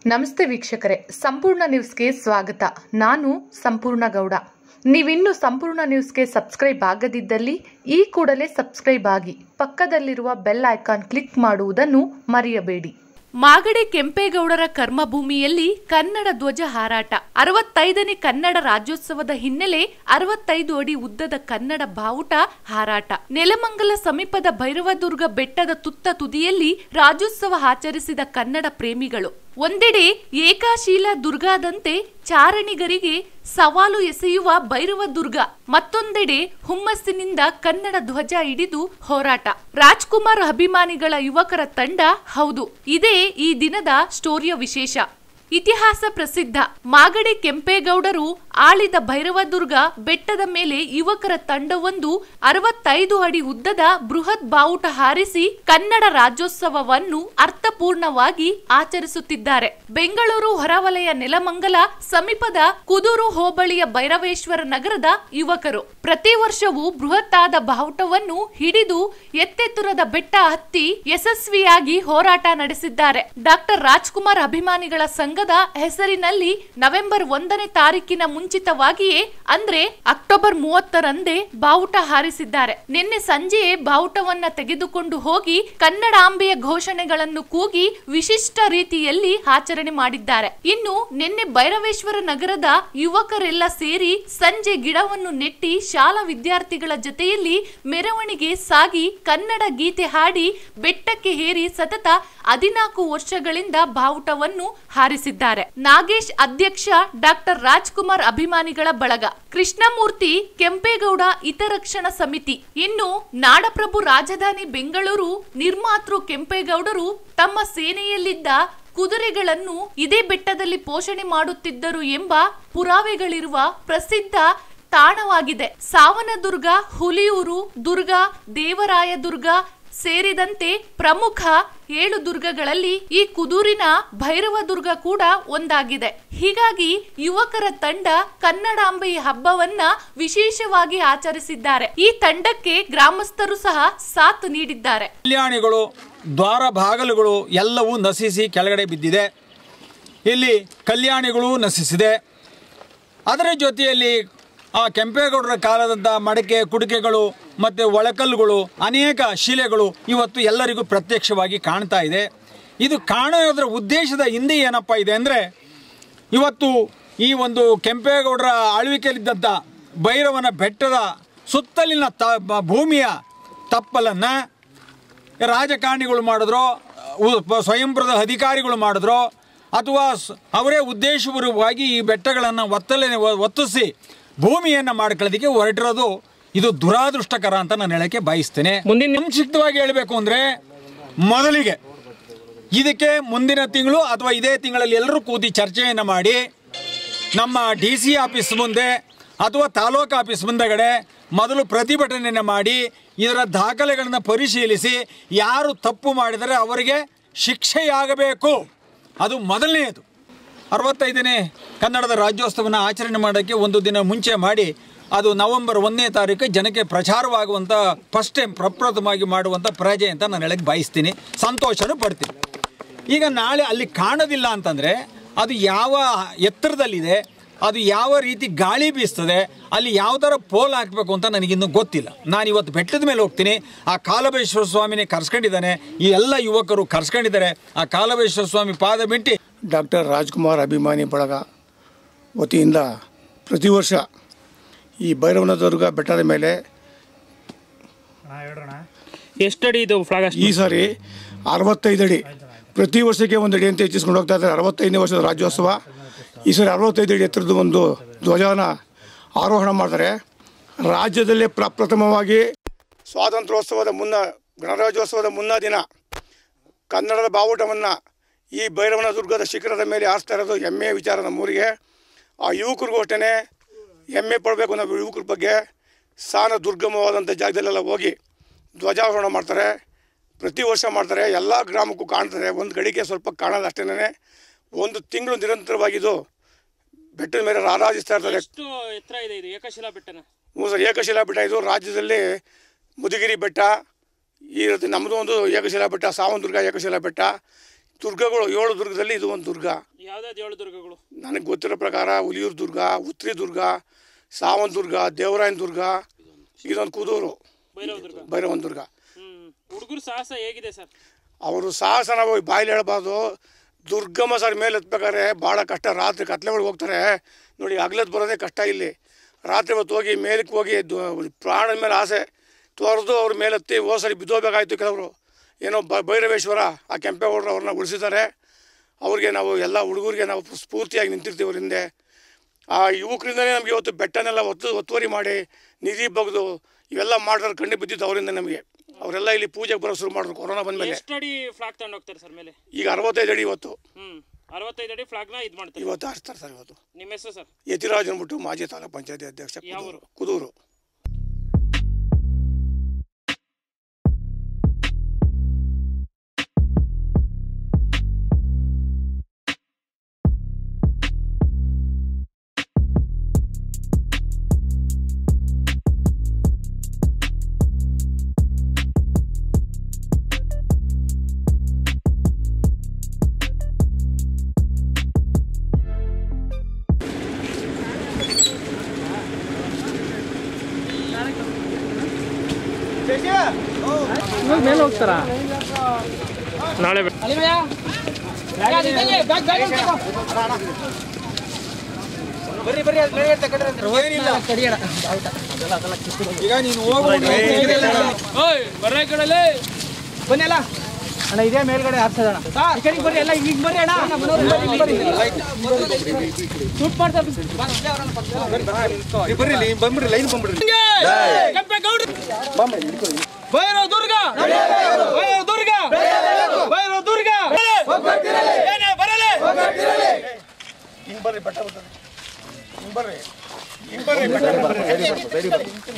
ನಮಸ್ತೆ ವೀಕ್ಷಕರೇ ಸಂಪೂರ್ಣ ನ್ಯೂಸ್ಗೆ ಸ್ವಾಗತ ನಾನು ಸಂಪೂರ್ಣ ಗೌಡ ನೀವಿನ್ನೂ ಸಂಪೂರ್ಣ ನ್ಯೂಸ್ಗೆ ಸಬ್ಸ್ಕ್ರೈಬ್ ಆಗದಿದ್ದಲ್ಲಿ ಈ ಕೂಡಲೇ ಸಬ್ಸ್ಕ್ರೈಬ್ ಆಗಿ ಪಕ್ಕದಲ್ಲಿರುವ ಬೆಲ್ ಐಕಾನ್ ಕ್ಲಿಕ್ ಮಾಡುವುದನ್ನು ಮರೆಯಬೇಡಿ ಮಾಗಡಿ ಕೆಂಪೇಗೌಡರ ಕರ್ಮಭೂಮಿಯಲ್ಲಿ ಕನ್ನಡ ಧ್ವಜ ಹಾರಾಟ ಅರವತ್ತೈದನೇ ಕನ್ನಡ ರಾಜ್ಯೋತ್ಸವದ ಹಿನ್ನೆಲೆ ಅರವತ್ತೈದು ಅಡಿ ಉದ್ದದ ಕನ್ನಡ ಬಾವುಟ ಹಾರಾಟ ನೆಲಮಂಗಲ ಸಮೀಪದ ಭೈರವದುರ್ಗ ಬೆಟ್ಟದ ತುತ್ತ ತುದಿಯಲ್ಲಿ ರಾಜ್ಯೋತ್ಸವ ಆಚರಿಸಿದ ಕನ್ನಡ ಪ್ರೇಮಿಗಳು ಒಂದೆಡೆ ಏಕಾಶೀಲ ದುರ್ಗಾದಂತೆ ಚಾರಣಿಗರಿಗೆ ಸವಾಲು ಎಸೆಯುವ ಭೈರವ ದುರ್ಗ ಮತ್ತೊಂದೆಡೆ ಹುಮ್ಮಸ್ಸಿನಿಂದ ಕನ್ನಡ ಧ್ವಜ ಹಿಡಿದು ಹೋರಾಟ ರಾಜ್ಕುಮಾರ್ ಅಭಿಮಾನಿಗಳ ಯುವಕರ ತಂಡ ಹೌದು ಇದೇ ಈ ದಿನದ ಸ್ಟೋರಿಯ ವಿಶೇಷ ಇತಿಹಾಸ ಪ್ರಸಿದ್ಧ ಮಾಗಡಿ ಕೆಂಪೇಗೌಡರು ಆಳಿದ ಭೈರವದುರ್ಗ ಬೆಟ್ಟದ ಮೇಲೆ ಯುವಕರ ತಂಡವೊಂದು ಅರವತ್ತೈದು ಅಡಿ ಉದ್ದದ ಬೃಹತ್ ಬಾವುಟ ಹಾರಿಸಿ ಕನ್ನಡ ರಾಜ್ಯೋತ್ಸವವನ್ನು ಅರ್ಥಪೂರ್ಣವಾಗಿ ಆಚರಿಸುತ್ತಿದ್ದಾರೆ ಬೆಂಗಳೂರು ಹೊರವಲಯ ನೆಲಮಂಗಲ ಸಮೀಪದ ಕುದೂರು ಹೋಬಳಿಯ ಭೈರವೇಶ್ವರ ನಗರದ ಯುವಕರು ಪ್ರತಿ ವರ್ಷವೂ ಬೃಹತ್ತಾದ ಬಾವುಟವನ್ನು ಹಿಡಿದು ಎತ್ತೆತ್ತುರದ ಬೆಟ್ಟ ಹತ್ತಿ ಯಶಸ್ವಿಯಾಗಿ ಹೋರಾಟ ನಡೆಸಿದ್ದಾರೆ ಡಾಕ್ಟರ್ ರಾಜ್ಕುಮಾರ್ ಅಭಿಮಾನಿಗಳ ಸಂಘದ ಹೆಸರಿನಲ್ಲಿ ನವೆಂಬರ್ ಒಂದನೇ ತಾರೀಕಿನ ಮುಂಚಿತವಾಗಿಯೇ ಅಂದ್ರೆ ಅಕ್ಟೋಬರ್ ಮೂವತ್ತರಂದೇ ಬಾವುಟ ಹಾರಿಸಿದ್ದಾರೆ ನಿನ್ನೆ ಸಂಜೆಯೇ ಬಾವುಟವನ್ನ ತೆಗೆದುಕೊಂಡು ಹೋಗಿ ಕನ್ನಡಾಂಬೆಯ ಘೋಷಣೆಗಳನ್ನು ಕೂಗಿ ವಿಶಿಷ್ಟ ರೀತಿಯಲ್ಲಿ ಆಚರಣೆ ಮಾಡಿದ್ದಾರೆ ಇನ್ನು ನಿನ್ನೆ ಭೈರವೇಶ್ವರ ನಗರದ ಯುವಕರೆಲ್ಲ ಸೇರಿ ಸಂಜೆ ಗಿಡವನ್ನು ನೆಟ್ಟಿ ಶಾಲಾ ವಿದ್ಯಾರ್ಥಿಗಳ ಜೊತೆಯಲ್ಲಿ ಮೆರವಣಿಗೆ ಸಾಗಿ ಕನ್ನಡ ಗೀತೆ ಹಾಡಿ ಬೆಟ್ಟಕ್ಕೆ ಏರಿ ಸತತ ಹದಿನಾಲ್ಕು ವರ್ಷಗಳಿಂದ ಬಾವುಟವನ್ನು ಹಾರಿಸಿದ್ದಾರೆ ನಾಗೇಶ್ ಅಧ್ಯಕ್ಷ ಡಾಕ್ಟರ್ ರಾಜ್ಕುಮಾರ್ ಅಭಿಮಾನಿಗಳ ಬಳಗ ಕೃಷ್ಣಮೂರ್ತಿ ಕೆಂಪೇಗೌಡ ಹಿತರಕ್ಷಣಾ ಸಮಿತಿ ಇನ್ನು ನಾಡಪ್ರಭು ರಾಜಧಾನಿ ಬೆಂಗಳೂರು ನಿರ್ಮಾತೃ ಕೆಂಪೇಗೌಡರು ತಮ್ಮ ಸೇನೆಯಲ್ಲಿದ್ದ ಕುದುರೆಗಳನ್ನು ಇದೇ ಬೆಟ್ಟದಲ್ಲಿ ಪೋಷಣೆ ಮಾಡುತ್ತಿದ್ದರು ಎಂಬ ಪುರಾವೆಗಳಿರುವ ಪ್ರಸಿದ್ಧ ತಾಣವಾಗಿದೆ ಸಾವನದುರ್ಗ ಹುಲಿಯೂರು ದುರ್ಗ ದೇವರಾಯದುರ್ಗ ಸೇರಿದಂತೆ ಪ್ರಮುಖ ಏಳು ದುರ್ಗಗಳಲ್ಲಿ ಈ ಕುದೂರಿನ ಭೈರವ ದುರ್ಗ ಕೂಡ ಒಂದಾಗಿದೆ ಹೀಗಾಗಿ ಯುವಕರ ತಂಡ ಕನ್ನಡಾಂಬೆಯ ಹಬ್ಬವನ್ನ ವಿಶೇಷವಾಗಿ ಆಚರಿಸಿದ್ದಾರೆ ಈ ತಂಡಕ್ಕೆ ಗ್ರಾಮಸ್ಥರು ಸಹ ಸಾಥ್ ನೀಡಿದ್ದಾರೆ ಕಲ್ಯಾಣಿಗಳು ದ್ವಾರ ಬಾಗಲುಗಳು ಎಲ್ಲವೂ ನಶಿಸಿ ಕೆಳಗಡೆ ಬಿದ್ದಿದೆ ಇಲ್ಲಿ ಕಲ್ಯಾಣಿಗಳು ನಶಿಸಿದೆ ಅದರ ಜೊತೆಯಲ್ಲಿ ಆ ಕೆಂಪೇಗೌಡರ ಕಾಲದಂಥ ಮಡಕೆ ಕುಡಿಕೆಗಳು ಮತ್ತು ಒಳಕಲ್ಲುಗಳು ಅನೇಕ ಶಿಲೆಗಳು ಇವತ್ತು ಎಲ್ಲರಿಗೂ ಪ್ರತ್ಯಕ್ಷವಾಗಿ ಕಾಣ್ತಾ ಇದೆ ಇದು ಕಾಣೋದ್ರ ಉದ್ದೇಶದ ಹಿಂದೆ ಏನಪ್ಪ ಇದೆ ಅಂದರೆ ಇವತ್ತು ಈ ಒಂದು ಕೆಂಪೇಗೌಡರ ಆಳ್ವಿಕೆಯಲ್ಲಿದ್ದಂಥ ಭೈರವನ ಬೆಟ್ಟದ ಸುತ್ತಲಿನ ತ ಬ- ಭೂಮಿಯ ತಪ್ಪಲನ್ನು ರಾಜಕಾರಣಿಗಳು ಮಾಡಿದ್ರೋ ಉ- ಪ- ಸ್ವಯಂಪ್ರದ ಅಧಿಕಾರಿಗಳು ಮಾಡಿದ್ರೋ ಅಥವಾ ಸ್- ಅವರೇ ಉದ್ದೇಶಪೂರ್ವಕವಾಗಿ ಈ ಬೆಟ್ಟಗಳನ್ನು ಒತ್ತಲೆ ಒ- ಒತ್ತಿಸಿ ಭೂಮಿಯನ್ನು ಮಾಡ್ಕೊಳ್ಳೋದಕ್ಕೆ ಹೊರಟಿರೋದು ಇದು ದುರಾದೃಷ್ಟಕರ ಅಂತ ನಾನು ಹೇಳಕ್ಕೆ ಬಯಸ್ತೇನೆ ಮುಂದಿನ- ಸಂಕ್ಷಿಪ್ತವಾಗಿ ಹೇಳಬೇಕು ಅಂದರೆ ಮೊದಲಿಗೆ ಇದಕ್ಕೆ ಮುಂದಿನ ತಿಂಗಳು ಅಥವಾ ಇದೇ ತಿಂಗಳಲ್ಲಿ ಎಲ್ಲರೂ ಕೂತಿ ಚರ್ಚೆಯನ್ನು ಮಾಡಿ ನಮ್ಮ ಡಿ ಸಿ ಆಫೀಸ್ ಮುಂದೆ ಅಥವಾ ತಾಲೂಕು ಆಫೀಸ್ ಮುಂದೆಗಡೆ ಮೊದಲು ಪ್ರತಿಭಟನೆಯನ್ನು ಮಾಡಿ ಇದರ ದಾಖಲೆಗಳನ್ನು ಪರಿಶೀಲಿಸಿ ಯಾರು ತಪ್ಪು ಮಾಡಿದರೆ ಅವರಿಗೆ ಶಿಕ್ಷೆಯಾಗಬೇಕು ಅದು ಮೊದಲನೆಯದು ಅರವತ್ತೈದನೇ ಕನ್ನಡದ ರಾಜ್ಯೋತ್ಸವನ ಆಚರಣೆ ಮಾಡೋಕ್ಕೆ ಒಂದು ದಿನ ಮುಂಚೆ ಮಾಡಿ ಅದು ನವೆಂಬರ್ ಒಂದನೇ ತಾರೀಕು ಜನಕ್ಕೆ ಪ್ರಚಾರವಾಗುವಂಥ ಫಸ್ಟ್ ಟೈಮ್ ಪ್ರಪ್ರಥಮವಾಗಿ ಮಾಡುವಂಥ ಪ್ರಜೆ ಅಂತ ನಾನು ಹೇಳಕ್ಕೆ ಬಯಸ್ತೀನಿ ಸಂತೋಷನೂ ಪಡ್ತೀನಿ ಈಗ ನಾಳೆ ಅಲ್ಲಿ ಕಾಣೋದಿಲ್ಲ ಅಂತಂದರೆ ಅದು ಯಾವ ಎತ್ತರದಲ್ಲಿದೆ ಅದು ಯಾವ ರೀತಿ ಗಾಳಿ ಬೀಸ್ತದೆ ಅಲ್ಲಿ ಯಾವ ಥರ ಪೋಲ್ ಹಾಕಬೇಕು ಅಂತ ನನಗಿನ್ನೂ ಗೊತ್ತಿಲ್ಲ ನಾನು ಇವತ್ತು ಬೆಟ್ಟದ ಮೇಲೆ ಹೋಗ್ತೀನಿ ಆ ಕಾಲಬೇಶ್ವರ ಸ್ವಾಮಿನೇ ಕರ್ಸ್ಕೊಂಡಿದ್ದಾನೆ ಈ ಎಲ್ಲ ಯುವಕರು ಕರ್ಸ್ಕೊಂಡಿದ್ದಾರೆ ಆ ಕಾಲಬೇಶ್ವರ ಸ್ವಾಮಿ ಪಾದ ಬಿಟ್ಟು ಡಾಕ್ಟರ್ ರಾಜ್ಕುಮಾರ್ ಅಭಿಮಾನಿ ಬಳಗ ವತಿಯಿಂದ ಪ್ರತಿ ವರ್ಷ ಈ ಭೈರವನ ದುರ್ಗ ಬೆಟ್ಟದ ಮೇಲೆ ಎಷ್ಟಡಿ ಇದು ಫ್ಲಾಗ್ ಈ ಸಾರಿ ಅರವತ್ತೈದು ಅಡಿ ಪ್ರತಿ ವರ್ಷಕ್ಕೆ ಒಂದು ಅಡಿ ಅಂತ ಹೆಚ್ಚಿಸ್ಕೊಂಡು ಹೋಗ್ತಾ ಇದ್ದಾರೆ ಅರವತ್ತೈದನೇ ವರ್ಷದ ರಾಜ್ಯೋತ್ಸವ ಈ ಸಾರಿ ಅರವತ್ತೈದು ಅಡಿ ಎತ್ತರದ ಒಂದು ಧ್ವಜನ ಆರೋಹಣ ಮಾಡ್ತಾರೆ ರಾಜ್ಯದಲ್ಲೇ ಪ್ರಪ್ರಥಮವಾಗಿ ಸ್ವಾತಂತ್ರ್ಯೋತ್ಸವದ ಮುನ್ನ ಗಣರಾಜ್ಯೋತ್ಸವದ ಮುನ್ನ ದಿನ ಕನ್ನಡದ ಬಾವುಟವನ್ನು ಈ ಭೈರವನ ದುರ್ಗದ ಶಿಖರದ ಮೇಲೆ ಹಾರಿಸ್ತಾ ಇರೋದು ಹೆಮ್ಮೆಯ ವಿಚಾರ ನಮ್ಮೂರಿಗೆ ಆ ಯುವಕರಿಗೂ ಅಷ್ಟೇ ಹೆಮ್ಮೆ ಪಡಬೇಕು ಅನ್ನೋ ಯುವಕರ ಬಗ್ಗೆ ಸಾನ ದುರ್ಗಮವಾದಂಥ ಜಾಗದಲ್ಲೆಲ್ಲ ಹೋಗಿ ಧ್ವಜಾರೋಹಣ ಮಾಡ್ತಾರೆ ಪ್ರತಿ ವರ್ಷ ಮಾಡ್ತಾರೆ ಎಲ್ಲ ಗ್ರಾಮಕ್ಕೂ ಕಾಣ್ತಾರೆ ಒಂದು ಗಡಿಗೆ ಸ್ವಲ್ಪ ಕಾಣೋದು ಅಷ್ಟೇ ಒಂದು ತಿಂಗಳು ನಿರಂತರವಾಗಿದ್ದು ಬೆಟ್ಟದ ಮೇಲೆ ರಾರಾಜಿಸ್ತಾ ಇರ್ತಾರೆ ಎಷ್ಟು ಎತ್ತರ ಇದೆ ಇದು ಏಕಶಿಲಾ ಬೆಟ್ಟನ ಹ್ಞೂ ಸರ್ ಏಕಶಿಲಾ ಬೆಟ್ಟ ಇದು ರಾಜ್ಯದಲ್ಲಿ ಮುದುಗಿರಿ ಬೆಟ್ಟ ಈ ರೀತಿ ನಮ್ಮದು ಒಂದು ಏಕಶಿಲಾ ಬೆಟ್ಟ ಸಾವಂದುರ್ಗ ಏಕಶಿಲಾ ಬೆಟ್ಟ ದುರ್ಗಗಳು ಏಳು ದುರ್ಗದಲ್ಲಿ ಇದು ಒಂದು ದುರ್ಗ ಯಾವ್ದಾವ್ದು ಏಳು ದುರ್ಗಗಳು ನನಗೆ ಗೊತ್ತಿರೋ ಪ್ರಕಾರ ಹುಲಿಯೂರು ದುರ್ಗ ಉತ್ರಿ ದುರ್ಗ ಸಾವನ್ ದುರ್ಗ ದೇವರಾಯನ ದುರ್ಗ ಇದೊಂದು ಕುದೂರು ಭೈರವ ದುರ್ಗ ಭೈರವನ್ ದುರ್ಗ ಹ್ಮ್ ಹುಡುಗರು ಸಾಹಸ ಹೇಗಿದೆ ಸರ್ ಅವರು ಸಾಹಸ ನಾವು ಬಾಯಲ್ಲಿ ಹೇಳ್ಬಾರ್ದು ದುರ್ಗಮ್ಮ ಸರ್ ಮೇಲೆ ಹತ್ಬೇಕಾದ್ರೆ ಭಾಳ ಕಷ್ಟ ರಾತ್ರಿ ಕತ್ಲೆ ಒಳಗೆ ಹೋಗ್ತಾರೆ ನೋಡಿ ಹಗ್ಲತ್ತು ಬರೋದೇ ಕಷ್ಟ ಇಲ್ಲಿ ರಾತ್ರಿ ಹೊತ್ತು ಹೋಗಿ ಮೇಲಕ್ಕೆ ಹೋಗಿ ದು- ಪ್ರಾಣದ ಮೇಲೆ ಆಸೆ ತೋರಿದು ಅವ್ರ ಮೇಲೆ ಹತ್ತಿ ಹೋದ ಸರಿ ಬಿದ್ದೋಗ್ಬೇಕಾಯ್ತು ಕೆಲವರು ಏನೋ ಬ ಭೈರವೇಶ್ವರ ಆ ಕೆಂಪೇಗೌಡರು ಅವ್ರನ್ನ ಉಳಿಸಿದ್ದಾರೆ ಅವ್ರಿಗೆ ನಾವು ಎಲ್ಲ ಹುಡುಗರಿಗೆ ನಾವು ಸ್ಫೂರ್ತಿಯಾಗಿ ನಿಂತಿರ್ತೀವಿ ಅವ್ರ ಹಿಂದೆ ಆ ಯುವಕರಿಂದಲೇ ನಮಗೆ ಇವತ್ತು ಬೆಟ್ಟನೆಲ್ಲ ಒತ್ತು ಒತ್ತುವರಿ ಮಾಡಿ ನಿಧಿ ಬಗ್ದು ಇವೆಲ್ಲ ಮಾಡಿದ್ರೆ ಕಣ್ಣು ಬಿದ್ದಿದ್ದು ಅವರಿಂದ ನಮಗೆ ಅವರೆಲ್ಲ ಇಲ್ಲಿ ಪೂಜೆಗೆ ಬರೋ ಶುರು ಮಾಡಿದ್ರು ಕೊರೋನಾ ಬಂದಮೇಲೆ ಎಷ್ಟು ಅಡಿ ಫ್ಲಾಗ್ ತಗೊಂಡು ಹೋಗ್ತಾರೆ ಸರ್ ಮೇಲೆ ಈಗ ಅರವತ್ತೈದು ಅಡಿ ಇವತ್ತು ಹ್ಮ್ ಅರವತ್ತೈದು ಅಡಿ ಫ್ಲಾಗ್ನ ಇದು ಮಾಡ್ತಾರೆ ಇವತ್ತು ಹಾರಿಸ್ತಾರೆ ಸರ್ ಇವತ್ತು ನಿಮ್ಮ ಹೆಸರು ಸರ್ ಯತಿರಾಜ್ ಅಂದ್ಬಿಟ್ಟು ಮಾಜಿ ತಾಲೂಕು ಪಂಚಾಯತಿ ಅಧ್ಯಕ್ಷ ಯಾವ ಕುದೂರು. ಊರು? ಕುದೂರು ನಾಳೆ ಬೆ- ಈಗ ನೀನು ಹೋಗ್ಬಿಟ್ಟು ಬನ್ನಿ ಅಲ್ಲ ಅಣ್ಣ ಇದೇ ಮೇಲ್ಗಡೆ ಹಾಕ್ಸೋಣ ಈ ಕಡೆಗೆ ಬರ್ರಿ ಎಲ್ಲ ಹಿಂಗ್ ಬರ್ರಿ ಅಣ್ಣ ಹಿಂಗ್ ಬರ್ರಿ ಶೂಟ್ ಮಾಡ್ತಾರೆ ಬರ್ರಿ ಇಲ್ಲಿ ಬಂದ್ಬಿಡ್ರಿ ಲೈನ್ ಬಂದ್ಬಿಡ್ರಿ ಬೈರೋ ದುರ್ಗ ಬೈರೋ ದುರ್ಗ ಬೈರೋ ದುರ್ಗ ಏನೇ ಬರಲೇ ಹಿಂಗೆ ಬರ್ರಿ ಬೆಟ್ಟ ಬರ್ತದೆ ಹಿಂಗೆ ಬರ್ರಿ ಹಿಂಗೆ ಬರ್ರಿ ಬೆಟ್ಟ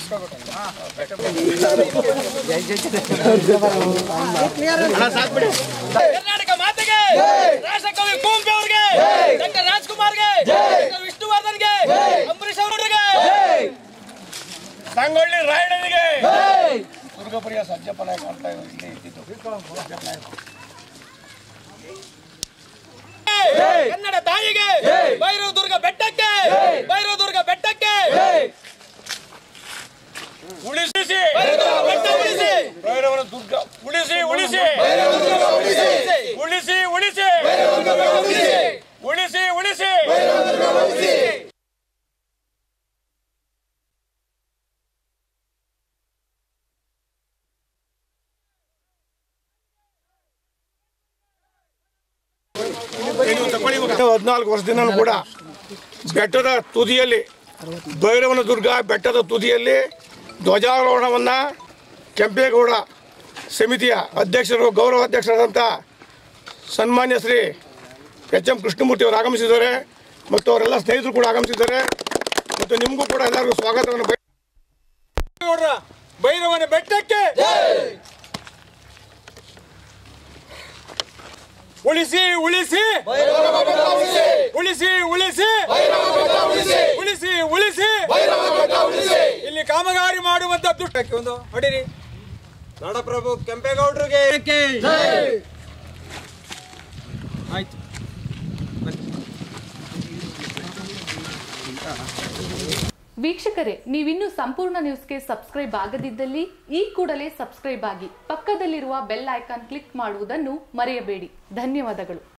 ಕರ್ನಾಟಕ ಮಾತೆಗೆ ರಾಷ್ಟ್ರಕವಿ ಕುವೆಂಪು ಅವರಿಗೆ ಡಾಕ್ಟರ್ ರಾಜ್ಕುಮಾರ್ಗೆ ಡಾಕ್ಟರ್ ವಿಷ್ಣುವರ್ಧನ್ಗೆ ಅಂಬರೀಶ್ ಅವರಿಗೆ ಸಂಗೊಳ್ಳಿ ರಾಯಣ್ಣನಿಗೆ ದುರ್ಗಪ್ರಿಯ ಸಜ್ಜಪ್ಪ ನಾಯಕ ಅಂತ ಇಲ್ಲಿ ಇದ್ದಿದ್ದು ಸಜ್ಜಪ್ಪ ನಾಯಕ. ಕನ್ನಡ ತಾಯಿಗೆ ಬೈರೋ ದುರ್ಗ ಬೆಟ್ಟಕ್ಕೆ ಬೈರೋ ದುರ್ಗ ಬೆಟ್ಟಕ್ಕೆ ಉಳಿಸಿ ಬೈರೋ ಬೆಟ್ಟ ಉಳಿಸಿ ಭೈರವನ ದುರ್ಗ ಉಳಿಸಿ ಉಳಿಸಿ ಉಳಿಸಿ ಉಳಿಸಿ ಉಳಿಸಿ ಉಳಿಸಿ ಹದಿನಾಲ್ಕು ವರ್ಷದಿಂದ ಕೂಡ ಬೆಟ್ಟದ ತುದಿಯಲ್ಲಿ ಭೈರವನ ದುರ್ಗ ಬೆಟ್ಟದ ತುದಿಯಲ್ಲಿ ಧ್ವಜಾರೋಹಣವನ್ನು ಕೆಂಪೇಗೌಡ ಸಮಿತಿಯ ಅಧ್ಯಕ್ಷರು ಗೌರವ ಅಧ್ಯಕ್ಷರಾದಂಥ ಸನ್ಮಾನ್ಯ ಶ್ರೀ ಎಚ್ ಎಂ ಕೃಷ್ಣಮೂರ್ತಿ ಅವರು ಆಗಮಿಸಿದ್ದಾರೆ ಮತ್ತು ಅವರೆಲ್ಲ ಸ್ನೇಹಿತರು ಕೂಡ ಆಗಮಿಸಿದ್ದಾರೆ ಮತ್ತು ನಿಮಗೂ ಕೂಡ ಎಲ್ಲರಿಗೂ ಸ್ವಾಗತವನ್ನು ಬಯ- ಭೈರವನ ಬೆಟ್ಟಕ್ಕೆ ಉಳಿಸಿ ಉಳಿಸಿ ಉಳಿಸಿ ಉಳಿಸಿ ಉಳಿಸಿ ಉಳಿಸಿ ಇಲ್ಲಿ ಕಾಮಗಾರಿ ಮಾಡುವಂತ ದುಷ್ಟಕ್ಕೆ ಒಂದು ಹೊಡಿರಿ ನಾಡಪ್ರಭು ಕೆಂಪೇಗೌಡರಿಗೆ ಆಯ್ತು ವೀಕ್ಷಕರೇ ನೀವಿನ್ನೂ ಸಂಪೂರ್ಣ ನ್ಯೂಸ್ಗೆ ಸಬ್ಸ್ಕ್ರೈಬ್ ಆಗದಿದ್ದಲ್ಲಿ ಈ ಕೂಡಲೇ ಸಬ್ಸ್ಕ್ರೈಬ್ ಆಗಿ ಪಕ್ಕದಲ್ಲಿರುವ ಬೆಲ್ ಐಕಾನ್ ಕ್ಲಿಕ್ ಮಾಡುವುದನ್ನು ಮರೆಯಬೇಡಿ ಧನ್ಯವಾದಗಳು